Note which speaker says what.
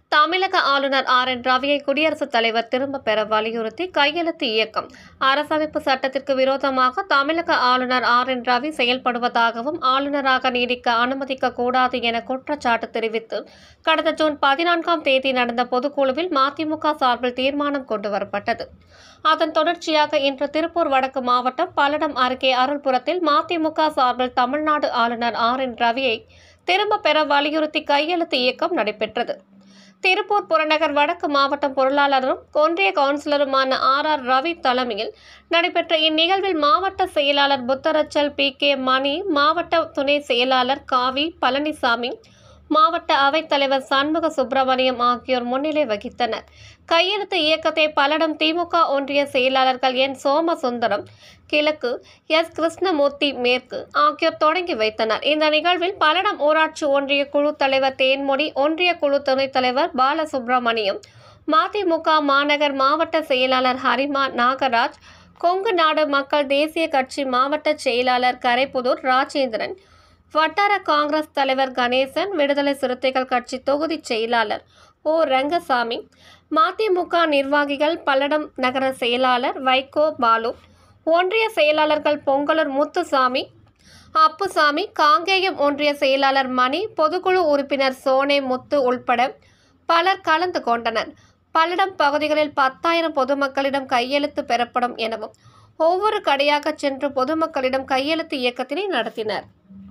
Speaker 1: தமிழக ஆளுநர் R N ரவியை குடியரசுத் தலைவர் திரும்ப பெற வலியுறுத்தி கையெழுத்து இயக்கம் அரசமைப்பு சட்டத்திற்கு விரோதமாக தமிழக ஆளுநர் ஆர் என் ரவி செயல்படுவதாகவும் ஆளுநராக நீடிக்க அனுமதிக்க கூடாது என குற்றச்சாட்டு தெரிவித்து கடந்த ஜூன் பதினான்காம் தேதி நடந்த பொதுக்குழுவில் மதிமுக சார்பில் தீர்மானம் கொண்டு வரப்பட்டது அதன் தொடர்ச்சியாக இன்று திருப்பூர் வடக்கு மாவட்டம் பல்லடம் அருகே அருள்புரத்தில் மதிமுக சார்பில் தமிழ்நாடு ஆளுநர் ஆர் என் ரவியை திரும்ப பெற வலியுறுத்தி கையெழுத்து இயக்கம் நடைபெற்றது திருப்பூர் புறநகர் வடக்கு மாவட்டம் பொருளாளரும் ஒன்றிய கவுன்சிலருமான ஆர் ஆர் ரவி தலைமையில் நடைபெற்ற இந்நிகழ்வில் மாவட்ட செயலாளர் புத்தரச்சல் பி கே மணி மாவட்ட துணை செயலாளர் காவி பழனிசாமி மாவட்ட அவைத்தலைவர் சண்முக சுப்பிரமணியம் ஆகியோர் முன்னிலை வகித்தனர் கையெழுத்து இயக்கத்தை பல்லடம் திமுக ஒன்றிய செயலாளர்கள் என் சோமசுந்தரம் கிழக்கு எஸ் கிருஷ்ணமூர்த்தி மேற்கு ஆகியோர் தொடங்கி வைத்தனர் இந்த நிகழ்வில் பல்லடம் ஊராட்சி ஒன்றிய குழு தலைவர் தேன்மொழி ஒன்றிய குழு துணைத் தலைவர் பாலசுப்ரமணியம் மதிமுக மாநகர் மாவட்ட செயலாளர் ஹரிமா நாகராஜ் கொங்கு நாடு மக்கள் தேசிய கட்சி மாவட்ட செயலாளர் கரைப்புதூர் ராஜேந்திரன் வட்டார காங்கிரஸ் தலைவர் கணேசன் விடுதலை சிறுத்தைகள் கட்சி தொகுதி செயலாளர் ஓ ரங்கசாமி மதிமுக நிர்வாகிகள் பல்லடம் நகர செயலாளர் வைகோ பாலு ஒன்றிய செயலாளர்கள் பொங்கலூர் முத்துசாமி அப்புசாமி காங்கேயம் ஒன்றிய செயலாளர் மணி பொதுக்குழு உறுப்பினர் சோனே முத்து உள்பட பலர் கலந்து கொண்டனர் பல்லடம் பகுதிகளில் பத்தாயிரம் பொதுமக்களிடம் கையெழுத்து பெறப்படும் எனவும் ஒவ்வொரு கடையாக சென்று பொதுமக்களிடம் கையெழுத்து இயக்கத்தினை நடத்தினர்